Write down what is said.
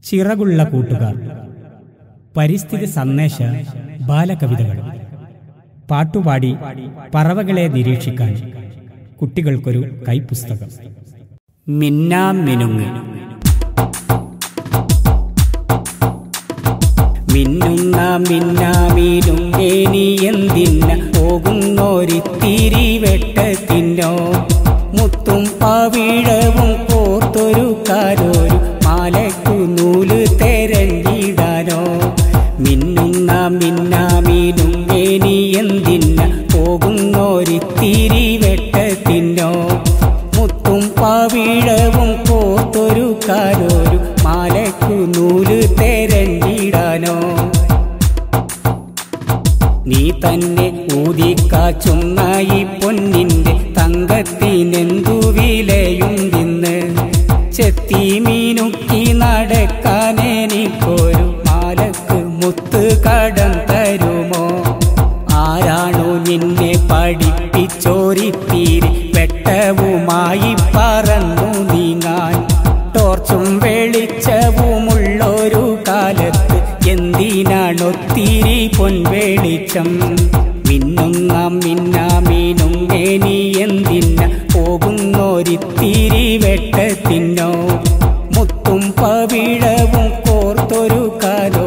ചിറകുള്ള കൂട്ടുകാർ പരിസ്ഥിതി സന്ദേശ ബാലകവിതകൾ പാട്ടുപാടി പറവകളെ നിരീക്ഷിക്കാൻ കുട്ടികൾക്കൊരു കൈപ്പുസ്തകം മിന്നാം മിനുങ്ങ് മിന്നുന്ന മിന്നാമീനുങ്ങേ നീ എന്തിന്ന പോകുന്നോരിത്തിരി വെട്ടത്തിനോ മുത്തും പവിഴവും കോർത്തൊരു കാരോരു മാലയ്ക്കു നൂല് തെരഞ്ഞിടാനോ മിന്നുന്ന മിന്നാമീനുങ്ങേ നീ എന്തിന്ന പോകുന്നോരിത്തിരി വെട്ടത്തിനോ മുത്തും പവിഴവും കോർത്തൊരു കാരോരു മാലയ്ക്കു നൂല് തെരഞ്ഞിടാനോ നീ തന്നെ ഊതിക്കാച്ചുന്ന ഈ പൊന്നിന്റെ തങ്കത്തിനെന്തു വിലയുണ്ടിന്ന് ചെത്തി മീനുക്കി നടക്കാൻ എനിക്കൊരു മാലക്ക് മുത്ത് കടം തരുമോ ആരാണോ നിന്നെ പഠിപ്പിച്ചോരിത്തീരി വെട്ടവുമായി പറന്നു നീങ്ങാൻ ടോർച്ചും വെളിച്ചവുമുള്ളൊരു കാലത്ത് എന്തിനാണൊത്തിരി പൊൻവെളിച്ചം മിന്നുന്ന മിന്നാമീനുങ്ങേ നീ എന്തിന പോകുന്നോരിത്തിരി വെട്ടത്തിനോ മുത്തും പവിഴവും കോർത്തൊരു കാലോ